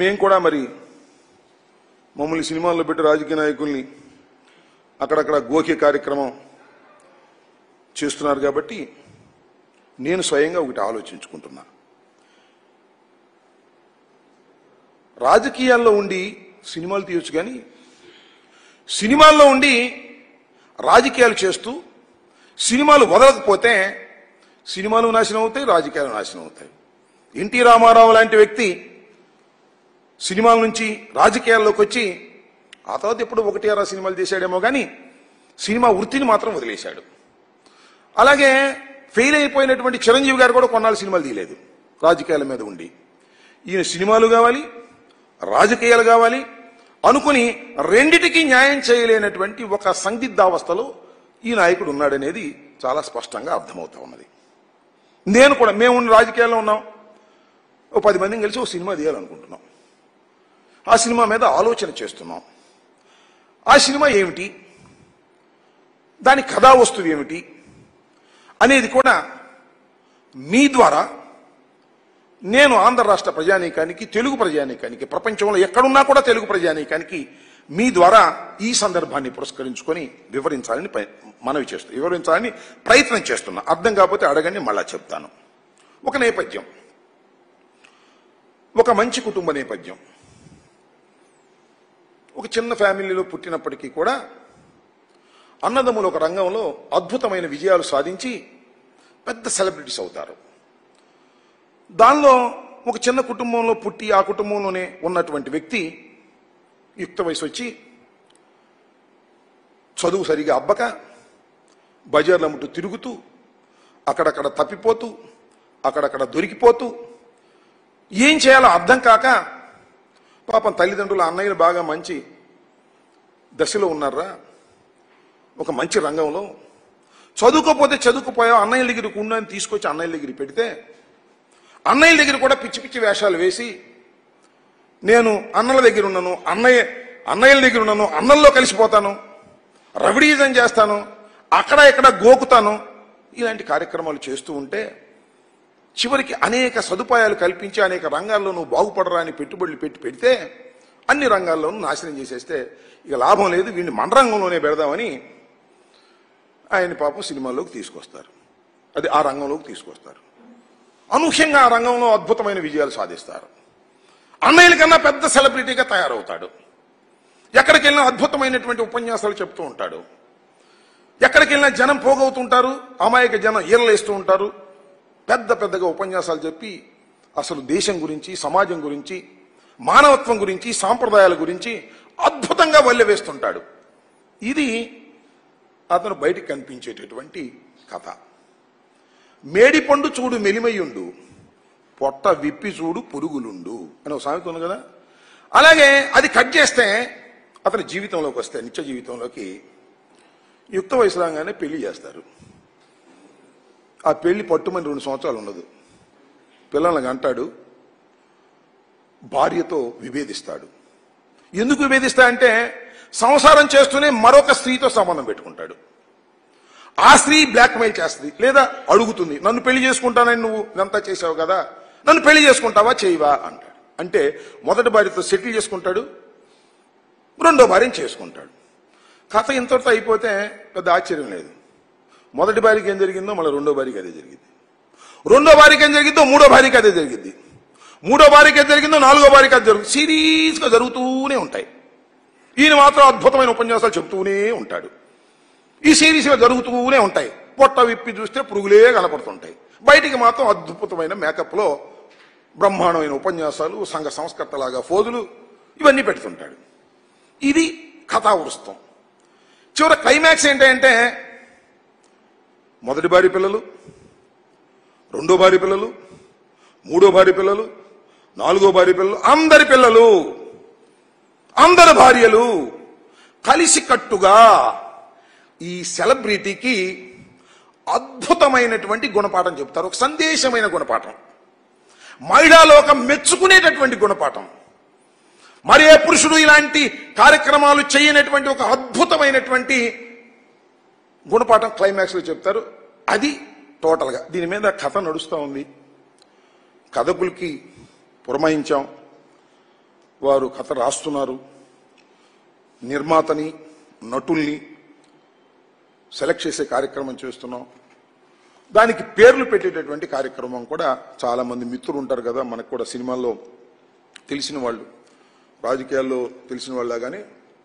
మేము కూడా మరి మమ్మల్ని సినిమాల్లో పెట్టి రాజకీయ నాయకుల్ని అక్కడక్కడ గోకే కార్యక్రమం చేస్తున్నారు కాబట్టి నేను స్వయంగా ఒకటి ఆలోచించుకుంటున్నా రాజకీయాల్లో ఉండి సినిమాలు తీయొచ్చు కానీ సినిమాల్లో ఉండి రాజకీయాలు చేస్తూ సినిమాలు వదలకపోతే సినిమాలు నాశనం అవుతాయి రాజకీయాలు నాశనం అవుతాయి ఎన్టీ రామారావు లాంటి వ్యక్తి సినిమాల నుంచి రాజకీయాల్లోకి వచ్చి ఆ తర్వాత ఎప్పుడు ఒకటి అరా సినిమాలు తీశాడేమో కానీ సినిమా వృత్తిని మాత్రం వదిలేశాడు అలాగే ఫెయిల్ అయిపోయినటువంటి చిరంజీవి గారు కూడా కొన్నాళ్ళు సినిమాలు తీయలేదు రాజకీయాల మీద ఉండి ఈయన సినిమాలు కావాలి రాజకీయాలు కావాలి అనుకుని రెండిటికి న్యాయం చేయలేనటువంటి ఒక సందిగ్ధావస్థలో ఈ నాయకుడు ఉన్నాడనేది చాలా స్పష్టంగా అర్థమవుతా ఉన్నది నేను కూడా మేము ఉన్న రాజకీయాల్లో ఉన్నాం ఓ పది మందిని కలిసి ఓ సినిమా తీయాలనుకుంటున్నాం ఆ సినిమా మీద ఆలోచన చేస్తున్నాం ఆ సినిమా ఏమిటి దాని కథా వస్తువు ఏమిటి అనేది కూడా మీ ద్వారా నేను ఆంధ్ర రాష్ట్ర ప్రజానీకానికి తెలుగు ప్రజానీకానికి ప్రపంచంలో ఎక్కడున్నా కూడా తెలుగు ప్రజానీకానికి మీ ద్వారా ఈ సందర్భాన్ని పురస్కరించుకొని వివరించాలని ప్రయ- మనవి చేస్తూ వివరించాలని ప్రయత్నం చేస్తున్నా అర్థం కాకపోతే అడగండి మళ్ళా చెప్తాను ఒక నేపథ్యం ఒక మంచి కుటుంబ నేపథ్యం ఒక చిన్న ఫ్యామిలీలో పుట్టినప్పటికీ కూడా అన్నదమ్ములు ఒక రంగంలో అద్భుతమైన విజయాలు సాధించి పెద్ద సెలబ్రిటీస్ అవుతారు దానిలో ఒక చిన్న కుటుంబంలో పుట్టి ఆ కుటుంబంలోనే ఉన్నటువంటి వ్యక్తి యుక్త వయసు వచ్చి చదువు సరిగా అబ్బక బజార్ల ముట్టు తిరుగుతూ అక్కడక్కడ తప్పిపోతూ అక్కడక్కడ దొరికిపోతూ ఏం చేయాలో అర్థం కాక పాపం తల్లిదండ్రులు అన్నయ్యలు బాగా మంచి దశలో ఉన్నారా ఒక మంచి రంగంలో చదువుకోపోతే చదువుకుపోయా అన్నయ్య దగ్గరికి ఉండని తీసుకొచ్చి అన్నయ్య దగ్గరికి పెడితే అన్నయ్య దగ్గర కూడా పిచ్చి పిచ్చి వేషాలు వేసి నేను అన్నల దగ్గర ఉన్నాను అన్నయ్య అన్నయ్యల దగ్గర ఉన్నాను అన్నల్లో కలిసిపోతాను రవిడీజం చేస్తాను అక్కడ ఇక్కడ గోకుతాను ఇలాంటి కార్యక్రమాలు చేస్తూ ఉంటే చివరికి అనేక సదుపాయాలు కల్పించి అనేక రంగాల్లో నువ్వు బాగుపడరా అని పెట్టుబడులు పెట్టి పెడితే అన్ని రంగాల్లోనూ నాశనం చేసేస్తే ఇక లాభం లేదు వీడిని మన రంగంలోనే పెడదామని ఆయన పాపం సినిమాల్లోకి తీసుకొస్తారు అది ఆ రంగంలోకి తీసుకొస్తారు అనూహ్యంగా ఆ రంగంలో అద్భుతమైన విజయాలు సాధిస్తారు అన్నయ్యల కన్నా పెద్ద సెలబ్రిటీగా తయారవుతాడు ఎక్కడికి వెళ్ళినా అద్భుతమైనటువంటి ఉపన్యాసాలు చెప్తూ ఉంటాడు ఎక్కడికి వెళ్ళినా జనం పోగవుతుంటారు అమాయక జనం ఈరలేస్తూ ఉంటారు పెద్ద పెద్దగా ఉపన్యాసాలు చెప్పి అసలు దేశం గురించి సమాజం గురించి మానవత్వం గురించి సాంప్రదాయాల గురించి అద్భుతంగా వల్లె వేస్తుంటాడు ఇది అతను బయటికి కనిపించేటటువంటి కథ మేడిపండు చూడు మెలిమయ్యుండు పొట్ట విప్పి చూడు పురుగులుండు అని ఒక సామెత ఉంది కదా అలాగే అది కట్ చేస్తే అతని జీవితంలోకి వస్తే నిత్య జీవితంలోకి యుక్త వయసు రాగానే పెళ్లి చేస్తారు ఆ పెళ్లి పట్టుమని రెండు సంవత్సరాలు ఉండదు పిల్లల్ని అంటాడు భార్యతో విభేదిస్తాడు ఎందుకు విభేదిస్తా అంటే సంసారం చేస్తూనే మరొక స్త్రీతో సంబంధం పెట్టుకుంటాడు ఆ స్త్రీ బ్లాక్మెయిల్ చేస్తుంది లేదా అడుగుతుంది నన్ను పెళ్లి చేసుకుంటానని నువ్వు ఇదంతా చేసావు కదా నన్ను పెళ్లి చేసుకుంటావా చేయవా అంటాడు అంటే మొదటి భార్యతో సెటిల్ చేసుకుంటాడు రెండో భార్యను చేసుకుంటాడు కథ ఇంతటితో అయిపోతే పెద్ద ఆశ్చర్యం లేదు మొదటి భార్యకి ఏం జరిగిందో మళ్ళీ రెండో భార్యకి అదే జరిగింది రెండో భార్యకి ఏం జరిగిందో మూడో భార్యకి అదే జరిగింది మూడో భార్యకి ఏం జరిగిందో నాలుగో భార్యకి అది జరుగుతుంది సిరీస్గా జరుగుతూనే ఉంటాయి ఈయన మాత్రం అద్భుతమైన ఉపన్యాసాలు చెప్తూనే ఉంటాడు ఈ సిరీస్లో జరుగుతూనే ఉంటాయి పొట్ట విప్పి చూస్తే పురుగులే కనపడుతుంటాయి బయటికి మాత్రం అద్భుతమైన మేకప్లో బ్రహ్మాండమైన ఉపన్యాసాలు సంఘ సంస్కర్తలాగా ఫోజులు ఇవన్నీ పెడుతుంటాడు ఇది కథావృస్తం చివరి క్లైమాక్స్ ఏంటంటే మొదటి భార్య పిల్లలు రెండో భార్య పిల్లలు మూడో భార్య పిల్లలు నాలుగో భార్య పిల్లలు అందరి పిల్లలు అందరి భార్యలు కలిసి కట్టుగా ఈ సెలబ్రిటీకి అద్భుతమైనటువంటి గుణపాఠం చెప్తారు ఒక సందేశమైన గుణపాఠం మహిళాలోకం మెచ్చుకునేటటువంటి గుణపాఠం మరి ఏ పురుషుడు ఇలాంటి కార్యక్రమాలు చేయనటువంటి ఒక అద్భుతమైనటువంటి గుణపాఠం క్లైమాక్స్ లో చెప్తారు అది టోటల్ గా దీని మీద కథ నడుస్తూ ఉంది కథకులకి పురమాయించాం వారు కథ రాస్తున్నారు నిర్మాతని నటుల్ని సెలెక్ట్ చేసే కార్యక్రమం చేస్తున్నాం దానికి పేర్లు పెట్టేటటువంటి కార్యక్రమం కూడా చాలా మంది మిత్రులు ఉంటారు కదా మనకు కూడా సినిమాల్లో తెలిసిన వాళ్ళు రాజకీయాల్లో తెలిసిన వాళ్ళ కానీ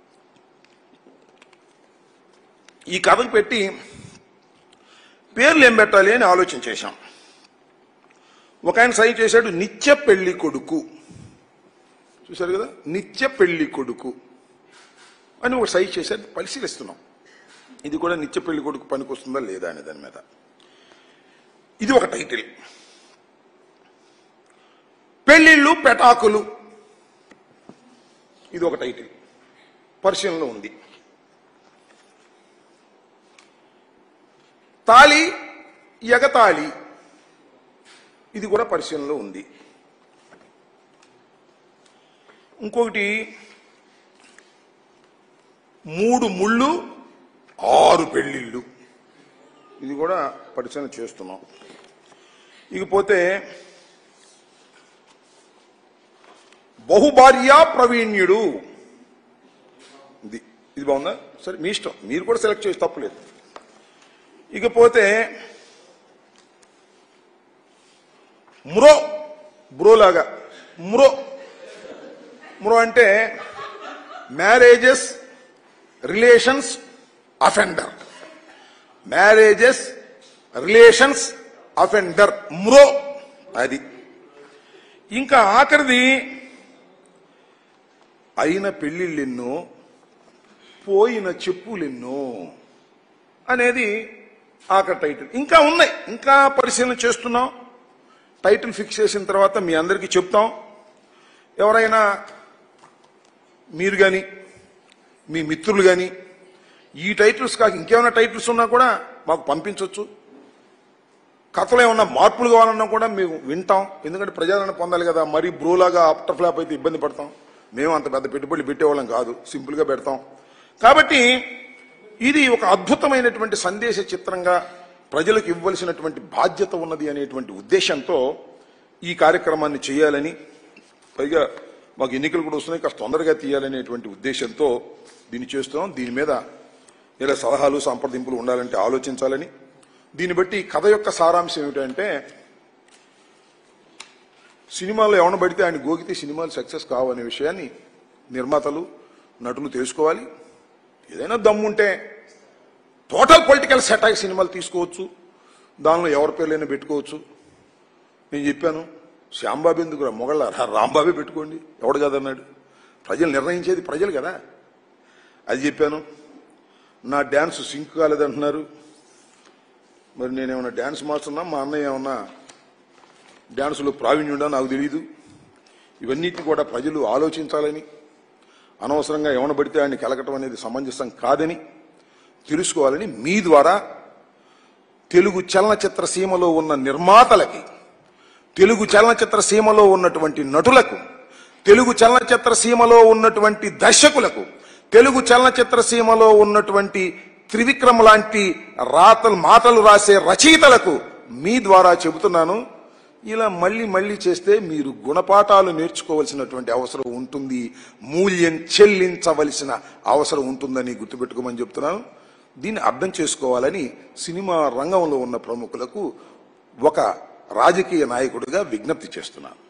ఈ కథకు పెట్టి పేర్లు ఏం పెట్టాలి అని ఆలోచన చేశాం ఒక ఆయన సై చేశాడు నిత్య పెళ్లి కొడుకు చూశారు కదా నిత్య పెళ్లి కొడుకు అని ఒక సై చేశాడు పరిశీలిస్తున్నాం ఇది కూడా నిత్య పెళ్లి కొడుకు పనికొస్తుందా లేదా అనే దాని మీద ఇది ఒక టైటిల్ పెళ్లిళ్ళు పెటాకులు ఇది ఒక టైటిల్ పరిశీలనలో ఉంది తాళి ఎగతాళి ఇది కూడా పరిశీలనలో ఉంది ఇంకొకటి మూడు ముళ్ళు ఆరు పెళ్లిళ్ళు ఇది కూడా పరిశీలన చేస్తున్నాం ఇకపోతే బహుభార్య ప్రవీణ్యుడు ఇది ఇది బాగుందా సరే మీ ఇష్టం మీరు కూడా సెలెక్ట్ చేసి తప్పలేదు ఇకపోతే మ్రో బ్రో లాగా మ్రో మ్రో అంటే marriages relations offender marriages relations offender మ్రో అది ఇంకా ఆఖరిది అయిన పెళ్లిళ్ళెన్నో పోయిన చెప్పులెన్నో అనేది ఆఖరి టైటిల్ ఇంకా ఉన్నాయి ఇంకా పరిశీలన చేస్తున్నాం టైటిల్ ఫిక్స్ చేసిన తర్వాత మీ అందరికీ చెప్తాం ఎవరైనా మీరు కానీ మీ మిత్రులు కానీ ఈ టైటిల్స్ కాక ఇంకేమైనా టైటిల్స్ ఉన్నా కూడా మాకు పంపించవచ్చు కథలో ఏమన్నా మార్పులు కావాలన్నా కూడా మేము వింటాం ఎందుకంటే ప్రజలను పొందాలి కదా మరీ బ్రోలాగా ఆఫ్టర్ ఫ్లాప్ అయితే ఇబ్బంది పడతాం మేము అంత పెద్ద పెట్టుబడులు పెట్టేవాళ్ళం కాదు సింపుల్గా పెడతాం కాబట్టి ఇది ఒక అద్భుతమైనటువంటి సందేశ చిత్రంగా ప్రజలకు ఇవ్వవలసినటువంటి బాధ్యత ఉన్నది అనేటువంటి ఉద్దేశంతో ఈ కార్యక్రమాన్ని చేయాలని పైగా మాకు ఎన్నికలు కూడా వస్తున్నాయి కాస్త తొందరగా తీయాలనేటువంటి ఉద్దేశంతో దీన్ని చేస్తున్నాం దీని మీద ఇలా సలహాలు సంప్రదింపులు ఉండాలంటే ఆలోచించాలని దీన్ని బట్టి కథ యొక్క సారాంశం ఏమిటంటే సినిమాలో ఎవరిని పడితే ఆయన గోకితే సినిమాలు సక్సెస్ కావనే విషయాన్ని నిర్మాతలు నటులు తెలుసుకోవాలి ఏదైనా దమ్ముంటే టోటల్ పొలిటికల్ సెటాక్ సినిమాలు తీసుకోవచ్చు దానిలో ఎవరి పేర్లైనా పెట్టుకోవచ్చు నేను చెప్పాను శ్యాంబాబు ఎందుకు రా మొగళ్ళ రా- రాంబాబే పెట్టుకోండి ఎవడు కదన్నాడు ప్రజలు నిర్ణయించేది ప్రజలు కదా అది చెప్పాను నా డ్యాన్స్ సింక్ కాలేదంటున్నారు మరి నేనేమన్నా డ్యాన్స్ మాస్టర్నా మా అన్నయ్య ఏమన్నా డ్యాన్సులో ప్రావీణ్యుడా నాకు తెలియదు ఇవన్నిటిని కూడా ప్రజలు ఆలోచించాలని అనవసరంగా ఎవన పడితే ఆయన్ని కెలకటం అనేది సమంజసం కాదని తెలుసుకోవాలని మీ ద్వారా తెలుగు చలనచిత్ర సీమలో ఉన్న నిర్మాతలకి తెలుగు చలనచిత్ర సీమలో ఉన్నటువంటి నటులకు తెలుగు చలనచిత్ర సీమలో ఉన్నటువంటి దర్శకులకు తెలుగు చలనచిత్ర సీమలో ఉన్నటువంటి త్రివిక్రమ్ లాంటి రాతలు మాటలు రాసే రచయితలకు మీ ద్వారా చెబుతున్నాను ఇలా మళ్ళీ మళ్ళీ చేస్తే మీరు గుణపాఠాలు నేర్చుకోవలసినటువంటి అవసరం ఉంటుంది మూల్యం చెల్లించవలసిన అవసరం ఉంటుందని గుర్తుపెట్టుకోమని చెప్తున్నాను దీన్ని అర్థం చేసుకోవాలని సినిమా రంగంలో ఉన్న ప్రముఖులకు ఒక రాజకీయ నాయకుడిగా విజ్ఞప్తి చేస్తున్నాను